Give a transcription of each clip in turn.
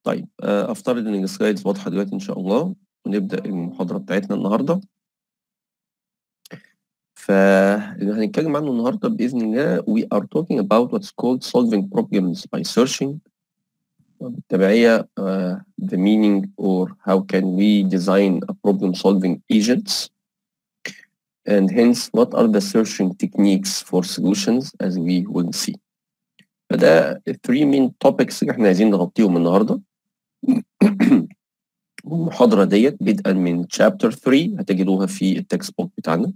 طيب آه، افترض ان السلايدز واضحه دلوقتي ان شاء الله ونبدا المحاضره بتاعتنا النهارده فاللي هنتكلم عنه النهارده باذن الله we are talking about what's called solving problems by searching وبالتبعيه uh, the meaning or how can we design a problem solving agents and hence what are the searching techniques for solutions as we will see فده الثري مين topics اللي احنا عايزين نغطيهم النهارده المحاضرة ديت بدءا من chapter 3 هتجدوها في التكست بوك بتاعنا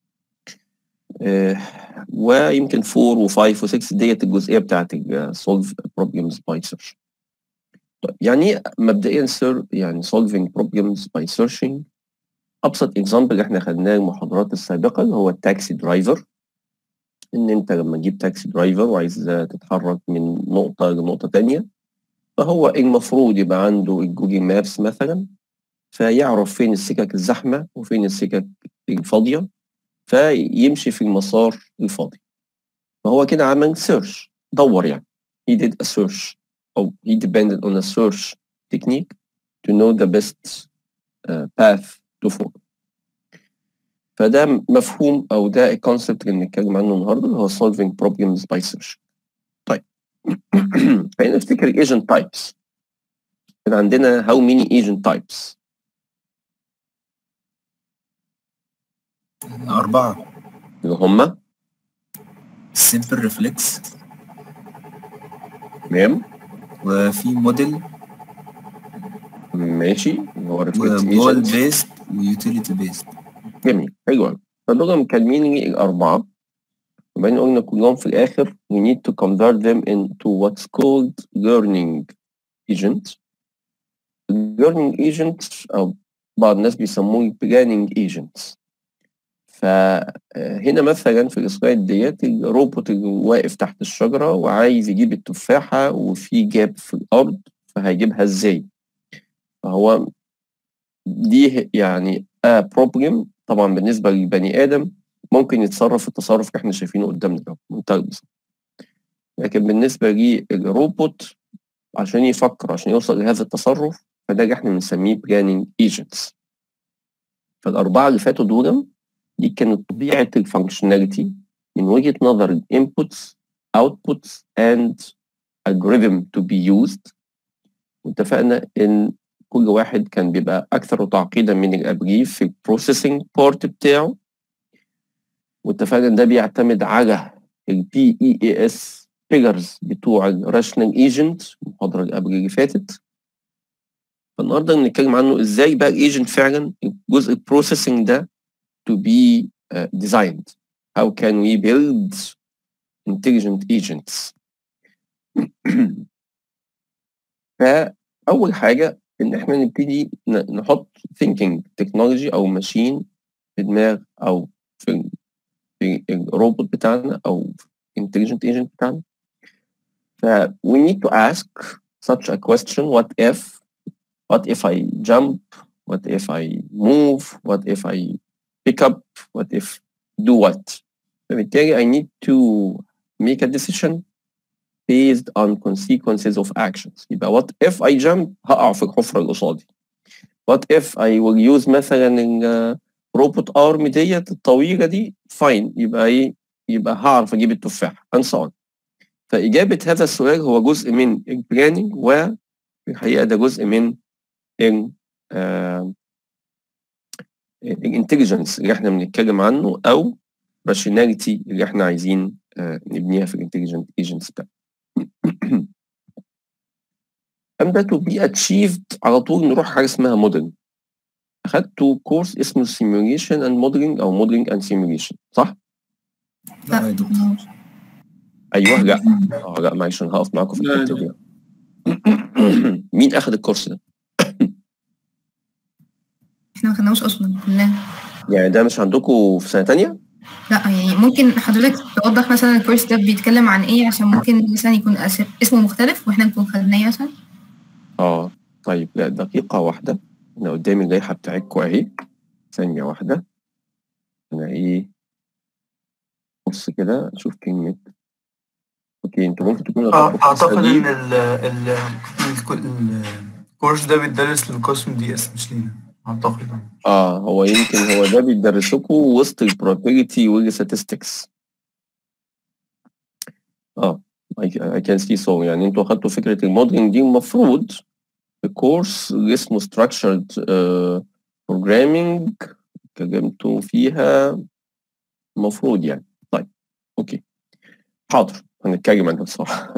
آه، ويمكن 4 و5 و6 ديت الجزئية بتاعت solve problems by search طيب يعني إيه مبدئيا سير يعني solving problems by searching ابسط اكزامبل احنا خدناه المحاضرات السابقة اللي هو التاكسي درايفر ان انت لما تجيب تاكسي درايفر وعايز تتحرك من نقطة لنقطة تانية فهو المفروض يبقى عنده الجوجل مابس مثلا فيعرف فين السكك الزحمة وفين السكك الفاضية فيمشي في المسار الفاضي فهو كده عمل سيرش دور يعني he did a search أو he depended on a search technique to know the best uh, path to follow فده مفهوم أو ده الكونسبت اللي بنتكلم عنه النهارده اللي هو solving problems by search طيب خلينا نفتكر الايجنت تايبس كان عندنا how many agent types أربعة اللي هم سيمبل ريفلكس تمام وفي موديل ماشي اللي هو reflex ومول agent بيست ويوتيليتي بيست جميل حلو قوي فدول مكلمين الأربعة وبعدين قلنا كلهم في الآخر we need to convert them into what's called learning agent learning agent أو بعض الناس بيسموه planning agents فهنا مثلا في السلايد ديت الروبوت اللي واقف تحت الشجرة وعايز يجيب التفاحة وفي جاب في الأرض فهيجيبها ازاي فهو دي يعني a problem طبعا بالنسبة للبني آدم ممكن يتصرف التصرف اللي احنا شايفينه قدامنا ده منتهى البساطة لكن بالنسبة للروبوت عشان يفكر عشان يوصل لهذا التصرف فده اللي احنا بنسميه planning agents فالأربعة اللي فاتوا دول دي كانت طبيعة الفانكشناليتي من وجهة نظر الانبوتس outputs and algorithm to be used واتفقنا ان كل واحد كان بيبقى اكثر تعقيدا من الابريف في البروسيسنج بارت بتاعه واتفقنا ان ده بيعتمد على البي اي اي اس figures بتوع الراشنال ايجنت المحاضره اللي قبل اللي فاتت فالنهارده بنتكلم عنه ازاي بقى الايجنت فعلا الجزء البروسيسنج ده to be uh, designed how can we build intelligent agents فأول حاجة إن إحنا نبتدي ن- نحط thinking technology أو ماشين في دماغ أو في ال- في الروبوت بتاعنا أو intelligent agent بتاعنا ف we need to ask such a question what if what if I jump what if I move what if I pick up what if do what فبالتالي I need to make a decision based on consequences of actions يبقى what if I jump هقع في الحفرة اللي قصادي what if I will use مثلا الروبوت ارم ديت الطويلة دي fine يبقى ايه يبقى هعرف اجيب التفاح and so on فإجابة هذا السؤال هو جزء من البلاننج وفي الحقيقة ده جزء من ال الانتليجنس اللي احنا بنتكلم عنه او راشوناليتي اللي احنا عايزين آه، نبنيها في الانتليجنت ايجنتس بتاعنا اما تو بي اتشيفد على طول نروح حاجه اسمها موديل اخدتوا كورس اسمه سيميوليشن اند موديلنج او موديلنج اند سيميوليشن صح؟ لا يا دكتور ايوه لا اه لا معلش انا هقف معاكم في لا، الحته دي مين اخد الكورس ده؟ احنا ما خدناهوش اصلا كلنا يعني ده مش عندكم في سنه تانية؟ لا يعني ممكن حضرتك توضح مثلا الكورس ده بيتكلم عن ايه عشان ممكن مثلا يكون أس- اسمه مختلف واحنا نكون خدناه مثلا اه طيب لا دقيقة واحدة أنا قدامي اللائحة بتاعتكم أهي ثانية واحدة أنا إيه بص كده أشوف كلمة اوكي انتوا ممكن تكونوا آه، خدتوا القصة اعتقد دي. ان ال ال ال- الكورس ده بيتدرس للقسم دي اس مش لينا اعتقد اه هو يمكن هو ده بيدرسكم وسط البروبابيلتي والستاتستكس اه I, I can see so يعني انتوا اخدتوا فكرة الموديلنج دي المفروض الكورس اللي اسمه structured uh, programming اتكلمتوا فيها المفروض يعني طيب اوكي حاضر هنتكلم عنها بصراحة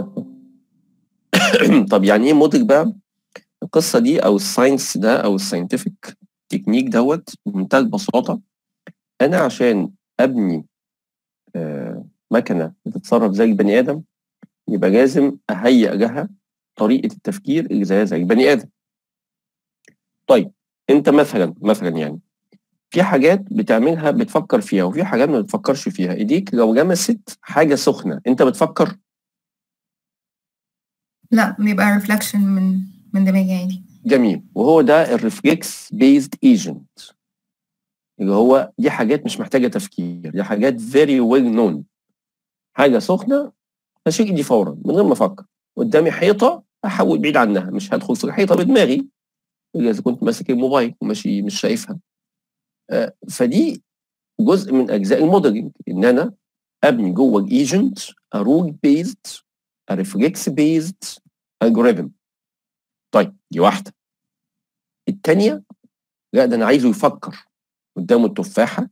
طب يعني ايه موديل بقى القصة دي او الساينس ده او الساينتفك تكنيك دوت بمنتهى البساطة أنا عشان أبني آه، مكنة بتتصرف زي البني آدم يبقى لازم أهيئ لها طريقة التفكير اللي زيها زي البني آدم. طيب أنت مثلا مثلا يعني في حاجات بتعملها بتفكر فيها وفي حاجات ما بتفكرش فيها إيديك لو لمست حاجة سخنة أنت بتفكر لا بيبقى ريفلكشن من من دماغي عادي جميل وهو ده الريفلكس بيزد ايجنت اللي هو دي حاجات مش محتاجه تفكير دي حاجات فيري ويل نون حاجه سخنه هشيل ايدي فورا من غير ما افكر قدامي حيطه احول بعيد عنها مش هدخل في الحيطه بدماغي إلا اذا كنت ماسك الموبايل وماشي مش شايفها آه، فدي جزء من اجزاء الموديلنج ان انا ابني جوه الايجنت رول بيزد ريفلكس بيزد الجوريثم طيب دي واحده الثانيه لا ده انا عايزه يفكر قدامه التفاحه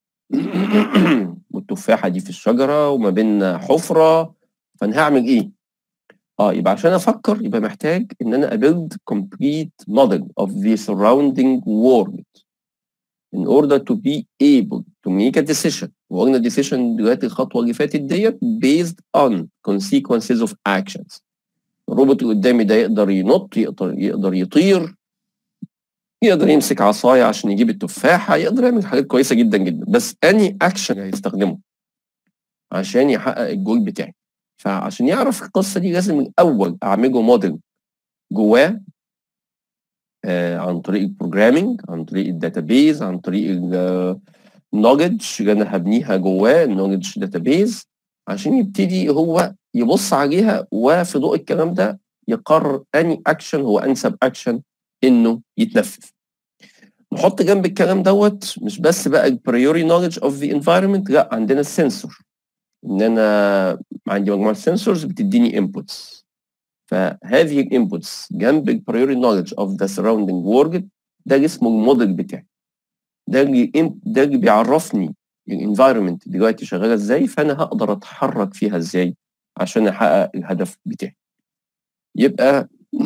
والتفاحه دي في الشجره وما بيننا حفره فانا هعمل ايه؟ اه يبقى عشان افكر يبقى محتاج ان انا ابيلد complete model of the surrounding world in order to be able to make a decision وقلنا decision دلوقتي الخطوه اللي فاتت ديت based on consequences of actions الروبوت اللي قدامي ده يقدر ينط يقدر يقدر يطير يقدر يمسك عصايه عشان يجيب التفاحه يقدر يعمل حاجات كويسه جدا جدا بس اني اكشن هيستخدمه عشان يحقق الجول بتاعي فعشان يعرف القصه دي لازم الاول اعمله موديل جواه آه عن طريق البروجرامينج عن طريق الداتابيز عن طريق النولج اللي انا هبنيها جواه النولج داتابيز عشان يبتدي هو يبص عليها وفي ضوء الكلام ده يقرر اني اكشن هو انسب اكشن انه يتنفذ نحط جنب الكلام دوت مش بس بقى البريوري نولج اوف ذا انفايرمنت لا عندنا السنسور ان انا عندي مجموعه سنسورز بتديني انبوتس فهذه الانبوتس جنب البريوري نولج اوف ذا سراوندينج وورلد ده اللي اسمه الموديل بتاعي ده اللي ده اللي بيعرفني الانفايرمنت دلوقتي شغاله ازاي فانا هقدر اتحرك فيها ازاي عشان احقق الهدف بتاعي يبقى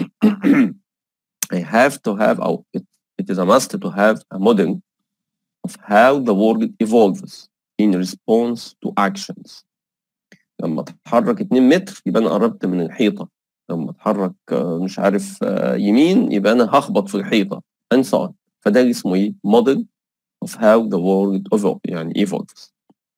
I have to have or it, it is a must to have a model of how the world evolves in response to actions لما اتحرك 2 متر يبقى انا قربت من الحيطه لما اتحرك مش عارف يمين يبقى انا هخبط في الحيطه and so on فده اللي اسمه ايه model of how the world evolves يعني evolves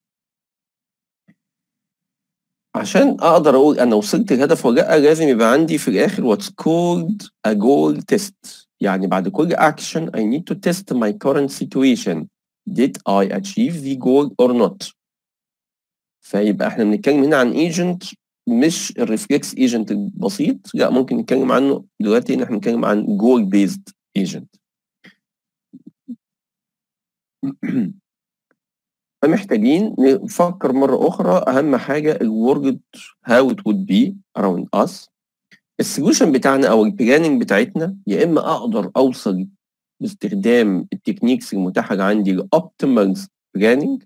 عشان اقدر اقول انا وصلت الهدف ولا لا لازم يبقى عندي في الاخر what's called a goal test يعني بعد كل action I need to test my current situation did I achieve the goal or not فيبقى احنا بنتكلم هنا عن agent مش الريفلكس agent البسيط لا ممكن نتكلم عنه دلوقتي ان احنا بنتكلم عن goal based agent فمحتاجين نفكر مرة أخرى أهم حاجة الورد how it would be around us السوليوشن بتاعنا أو البلاننج بتاعتنا يا إما أقدر أوصل باستخدام التكنيكس المتاحة اللي عندي لأوبتيمال بلاننج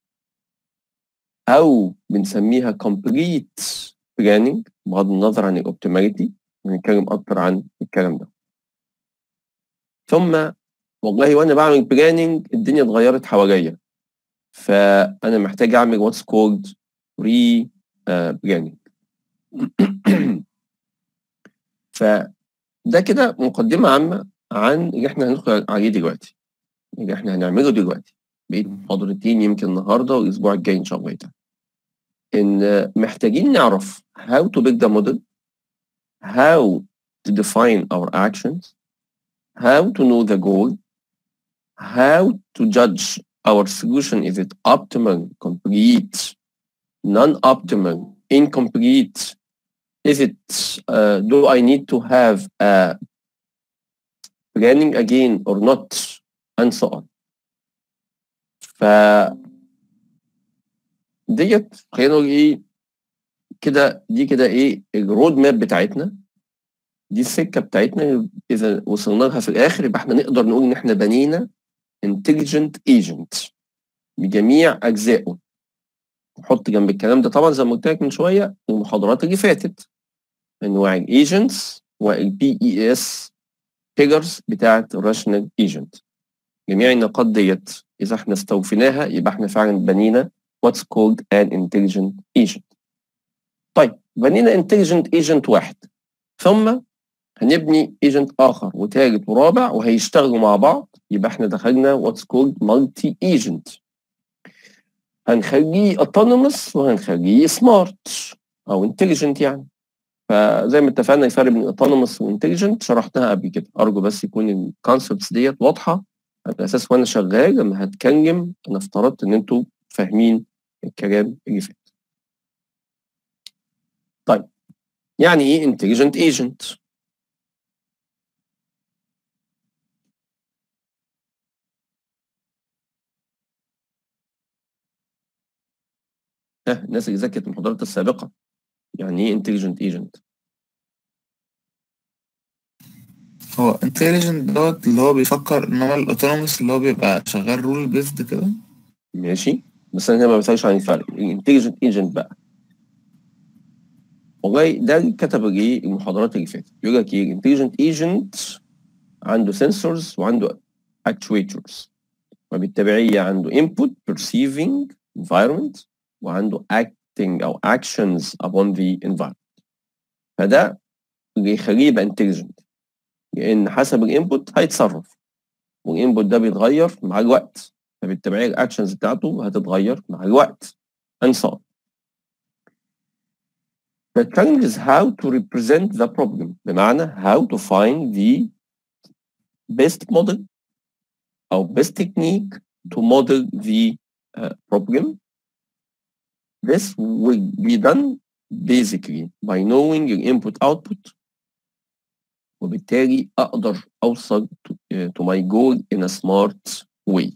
أو بنسميها complete planning بغض النظر عن الأوبتيماليتي هنتكلم أكتر عن الكلام ده ثم والله وأنا بعمل بلاننج الدنيا اتغيرت حواليا فانا محتاج اعمل واتس كولد ري بلاننج فده كده مقدمه عامه عن اللي احنا هندخل عليه دلوقتي اللي احنا هنعمله دلوقتي بقيت محاضرتين يمكن النهارده والاسبوع الجاي ان شاء الله تعالى ان محتاجين نعرف how to build a model how to define our actions how to know the goal how to judge our solution is it optimal, complete, non-optimal, incomplete is it uh, do I need to have a planning again or not and so on ف ديت خلينا نقول ايه كده دي كده ايه الرود ماب بتاعتنا دي السكه بتاعتنا اذا وصلنا لها في الاخر يبقى احنا نقدر نقول ان احنا بنينا intelligent agent بجميع اجزائه نحط جنب الكلام ده طبعا زي ما قلت لك من شويه المحاضرات اللي فاتت انواع الايجنتس والبي اي اس فيجرز بتاعت الراشنال ايجنت جميع النقاط ديت اذا احنا استوفيناها يبقى احنا فعلا بنينا what's called an intelligent agent طيب بنينا intelligent agent واحد ثم هنبني agent اخر وثالث ورابع وهيشتغلوا مع بعض يبقى احنا دخلنا what's called multi agent هنخليه autonomous وهنخليه smart او intelligent يعني فزي ما اتفقنا الفرق بين autonomous وintelligent شرحتها قبل كده ارجو بس يكون الكونسبتس ديت واضحه على اساس وانا شغال لما هتكلم انا افترضت ان انتوا فاهمين الكلام اللي فات طيب يعني ايه intelligent agent ها الناس اللي ذاكرت المحاضرات السابقه يعني ايه intelligent agent هو انتليجنت دوت اللي هو بيفكر انما الاوتونوموس اللي هو بيبقى شغال رول بيزد كده ماشي بس انا هنا ما بسالش عن الفرق الانتليجنت ايجنت بقى والله ده اللي كتب ايه المحاضرات اللي فاتت يقول لك ايه الانتليجنت ايجنت عنده سنسورز وعنده actuators وبالتبعية عنده input perceiving environment وعنده acting أو actions upon the environment فده اللي يخليه يبقى intelligent لأن حسب الانبوت هيتصرف والانبوت ده بيتغير مع الوقت فبالتبعية الاكشنز بتاعته هتتغير مع الوقت and so on. The challenge is how to represent the problem بمعنى how to find the best model أو best technique to model the uh, problem. This will be done basically by knowing your input output وبالتالي أقدر أوصل to, uh, to my goal in a smart way.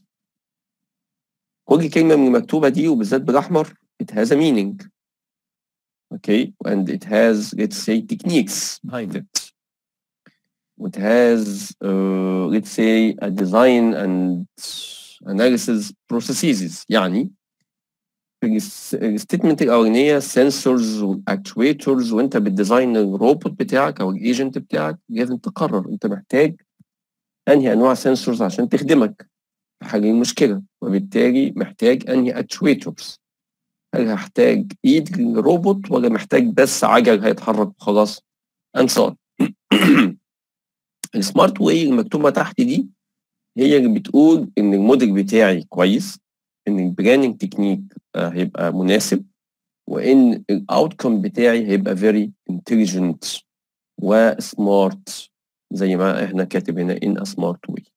كل كلمة من المكتوبة دي وبالذات بالأحمر it has a meaning. Okay, and it has let's say techniques behind it. It has uh, let's say a design and analysis processes يعني الستيتمنت الاولانيه سنسورز واكتويترز وانت بتديزاين الروبوت بتاعك او الايجنت بتاعك لازم تقرر انت محتاج انهي انواع سنسورز عشان تخدمك في حل المشكله وبالتالي محتاج انهي اكتويترز هل هحتاج ايد الروبوت ولا محتاج بس عجل هيتحرك وخلاص انسان السمارت واي المكتوبه تحت دي هي اللي بتقول ان الموديل بتاعي كويس ان البلاننج تكنيك هيبقى مناسب وان الاوتكم بتاعي هيبقى فيري انتليجنت وسمارت زي ما احنا كاتب هنا in a smart way.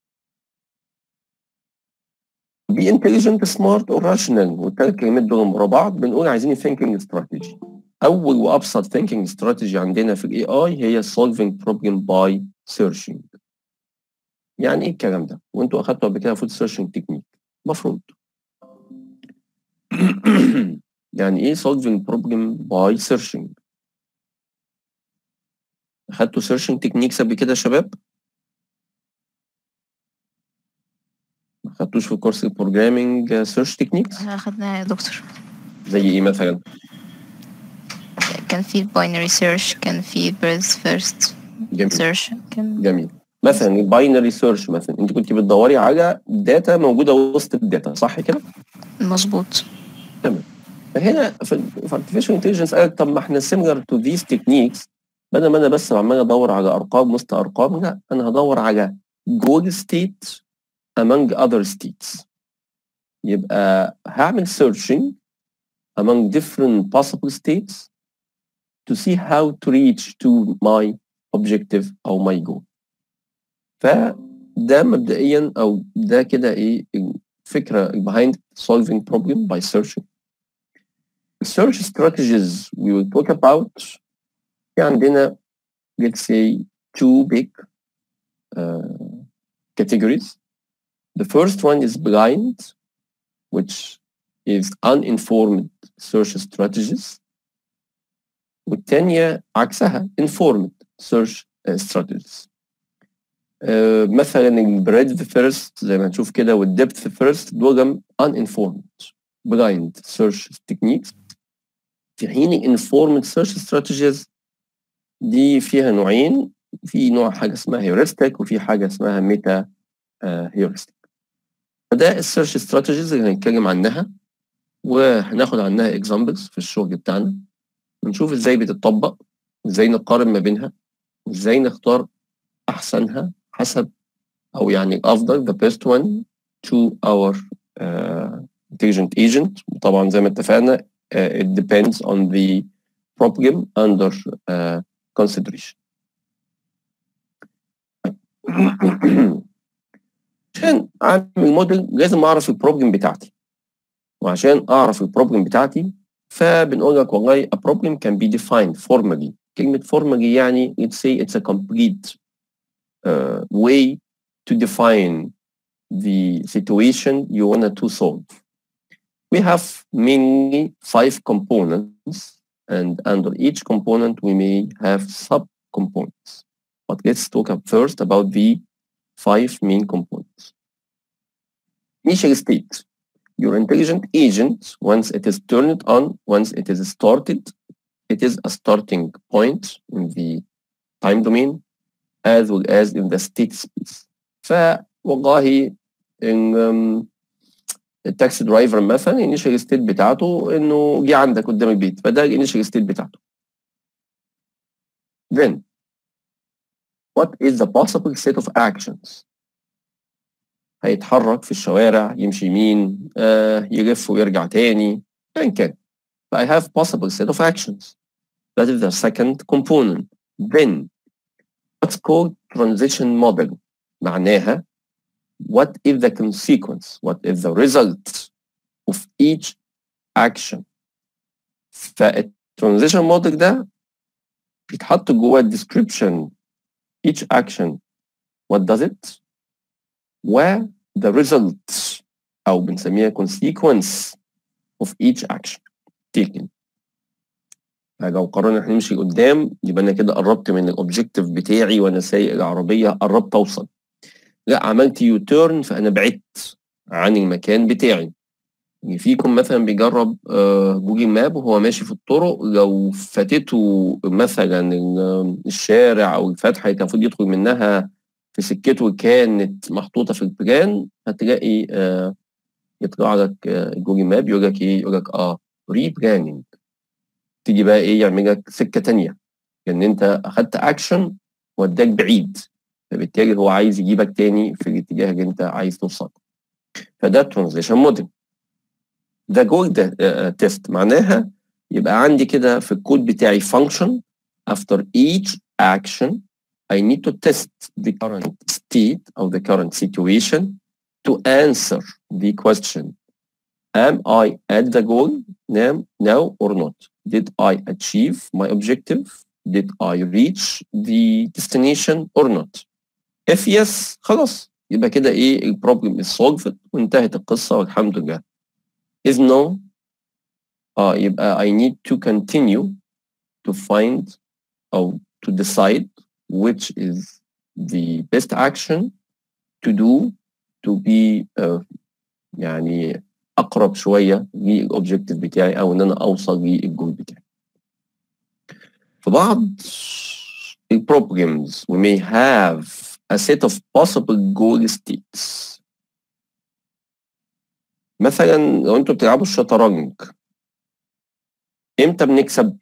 be intelligent smart or rational والثلاث كلمات دول ورا بعض بنقول عايزين thinking strategy. اول وابسط thinking strategy عندنا في الاي اي هي solving problem by searching. يعني ايه الكلام ده؟ وانتوا اخدتوا قبل كده فود سيرشنج تكنيك المفروض يعني ايه solving problem by searching اخدتوا searching تكنيكس قبل كده يا شباب ما اخدتوش في كورس البروجرامينج سيرش تكنيكس أخدنا يا دكتور زي ايه مثلا كان في الباينري سيرش كان في بيرز فيرست جميل سيرش كان جميل مثلا الباينري سيرش مثلا انت كنت بتدوري على داتا موجوده وسط الداتا صح كده مظبوط فهنا في artificial intelligence قالك طب ما احنا similar to these techniques بدل ما انا بس عمال ادور على ارقام وسط ارقام لا انا هدور على goal state among other states يبقى هعمل searching among different possible states to see how to reach to my objective او my goal فده مبدئيا او ده كده ايه الفكره behind solving problem by searching search strategies we will talk about في عندنا let's say two big uh, categories the first one is blind which is uninformed search strategies والتانية عكسها informed search uh, strategies uh, مثلا البريدث فيرست زي ما هنشوف كده والدبث فيرست دول uninformed blind search techniques في حين informed search strategies دي فيها نوعين في نوع حاجة اسمها هيورستيك وفي حاجة اسمها ميتا هيورستيك فده السيرش استراتيجيز اللي هنتكلم عنها وهناخد عنها اكزامبلز في الشغل بتاعنا ونشوف ازاي بتطبق ازاي نقارن ما بينها وازاي نختار احسنها حسب او يعني الافضل the best one to our uh, intelligent agent وطبعا زي ما اتفقنا uh, it depends on the problem under uh, consideration عشان اعمل موديل لازم اعرف البروبلم بتاعتي وعشان اعرف البروبلم بتاعتي فبنقول لك والله a problem can be defined formally كلمة formally يعني let's say it's a complete uh, way to define the situation you want to solve. We have mainly five components and under each component we may have sub-components. But let's talk up first about the five main components. Initial state. Your intelligent agent, once it is turned on, once it is started, it is a starting point in the time domain as well as in the state space. فوالله ان التاكسي درايفر مثلا الانيشال ستيت بتاعته انه جه عندك قدام البيت فده الانيشال ستيت بتاعته. Then what is the possible set of actions? هيتحرك في الشوارع يمشي يمين آه يلف ويرجع تاني ايا كان. I have possible set of actions. That is the second component. Then what's called transition model معناها what is the consequence what is the result of each action فالترانزيشن موديل ده بيتحط جوه الديسكريبشن each action what does it و the result او بنسميها consequence of each action taken لو قررنا احنا نمشي قدام يبقى انا كده قربت من الاوبجيكتيف بتاعي وانا سايق العربيه قربت اوصل لا عملت يو تيرن فانا بعدت عن المكان بتاعي يعني فيكم مثلا بيجرب جوجل ماب وهو ماشي في الطرق لو فاتته مثلا الشارع او الفتحه اللي كان المفروض يدخل منها في سكته كانت محطوطه في البلان هتلاقي يطلع لك جوجل ماب يقول لك ايه يقول لك اه ري بلاننج تيجي بقى ايه يعمل لك سكه تانية لان انت اخدت اكشن وداك بعيد فبالتالي هو عايز يجيبك تاني في الاتجاه اللي انت عايز توصل فده ترانزيشن موديل ده جول تيست معناها يبقى عندي كده في الكود بتاعي function after each action I need to test the current state of the current situation to answer the question am I at the goal now, now or not did I achieve my objective did I reach the destination or not if yes خلاص يبقى كده ايه البروبلم is solved وانتهت القصة والحمد لله is no اه يبقى I need to continue to find or to decide which is the best action to do to be uh, يعني اقرب شويه للاوبجيكتيف بتاعي او ان انا اوصل للجول بتاعي في بعض البروبلمز we may have a set of possible goal states مثلا لو انتوا بتلعبوا الشطرنج امتى بنكسب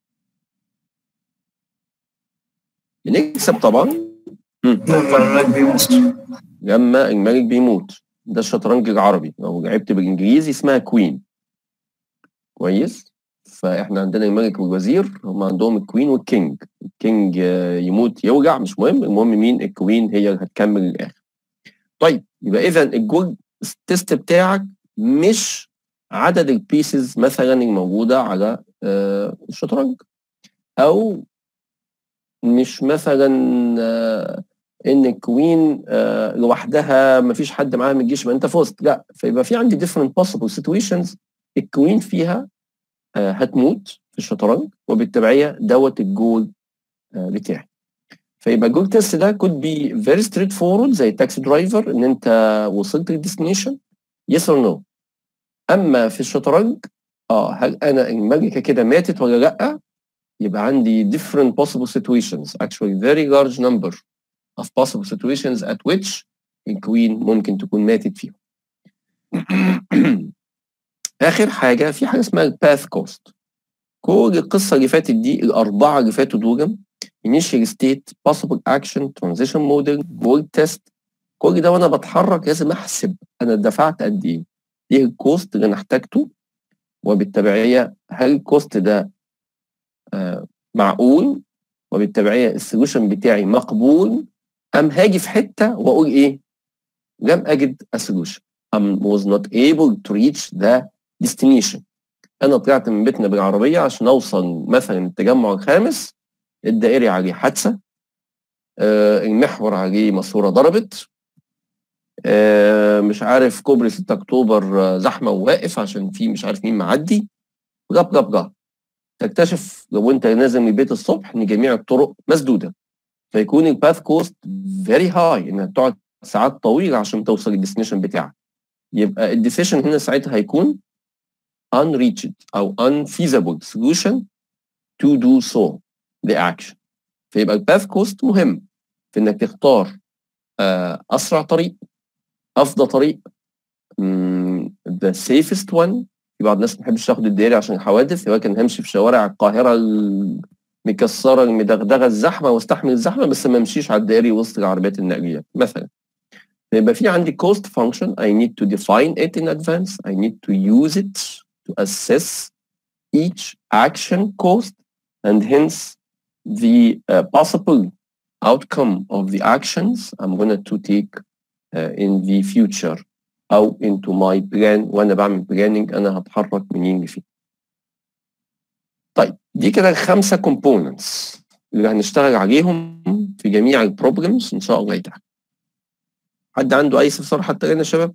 بنكسب طبعا لما بيموت لما الملك بيموت ده الشطرنج العربي لو لعبت بالانجليزي اسمها كوين كويس فاحنا عندنا الملك والوزير هم عندهم الكوين والكينج الكينج يموت يوجع مش مهم المهم مين الكوين هي اللي هتكمل للاخر طيب يبقى اذا الجول تيست بتاعك مش عدد البيسز مثلا الموجوده على آه، الشطرنج او مش مثلا آه، ان الكوين آه، لوحدها مفيش حد معاها من الجيش ما انت فزت لا فيبقى في عندي different possible situations الكوين فيها آه، هتموت في الشطرنج وبالتبعيه دوت الجول آه، بتاعي فيبقى الجول تيست ده could be very straightforward زي التاكسي درايفر ان انت وصلت للديستنيشن yes or no اما في الشطرنج اه هل انا الملكه كده ماتت ولا لا يبقى عندي different possible situations actually very large number of possible situations at which الكوين ممكن تكون ماتت فيهم اخر حاجه في حاجه اسمها الباث كوست كل القصه اللي فاتت دي الاربعه اللي فاتوا دول initial state possible action transition model goal test كل ده وانا بتحرك لازم احسب انا دفعت قد ايه ايه الكوست اللي انا احتاجته وبالتبعيه هل الكوست ده آه معقول وبالتبعيه السولوشن بتاعي مقبول ام هاجي في حته واقول ايه لم اجد a solution am was not able to reach the destination انا طلعت من بيتنا بالعربيه عشان اوصل مثلا التجمع الخامس الدائري عليه حادثه آه المحور عليه ماسوره ضربت آه مش عارف كوبري 6 اكتوبر آه، زحمه وواقف عشان في مش عارف مين معدي جاب جاب جاب تكتشف لو انت نازل من البيت الصبح ان جميع الطرق مسدوده فيكون الباث كوست فيري هاي انك تقعد ساعات طويله عشان توصل للديستنيشن بتاعك يبقى الديسيشن هنا ساعتها هيكون unreached او unfeasible solution to do so the action فيبقى الباث كوست مهم في انك تختار آه، اسرع طريق افضل طريق مم، the safest one في بعض الناس ما بتحبش تاخد الدائري عشان الحوادث ولكن همشي في شوارع القاهره المكسره المدغدغه الزحمه واستحمل الزحمه بس ما امشيش على الدائري وسط العربيات النقليه مثلا يبقى في عندي cost function I need to define it in advance I need to use it to assess each action cost and hence the uh, possible outcome of the actions I'm going to take uh, in the future أو into my plan وأنا بعمل planning أنا هتحرك منين لفين. طيب دي كده الخمسة components اللي هنشتغل عليهم في جميع البروبلمز إن شاء الله تعالى. حد عنده أي استفسار حتى الآن يا شباب؟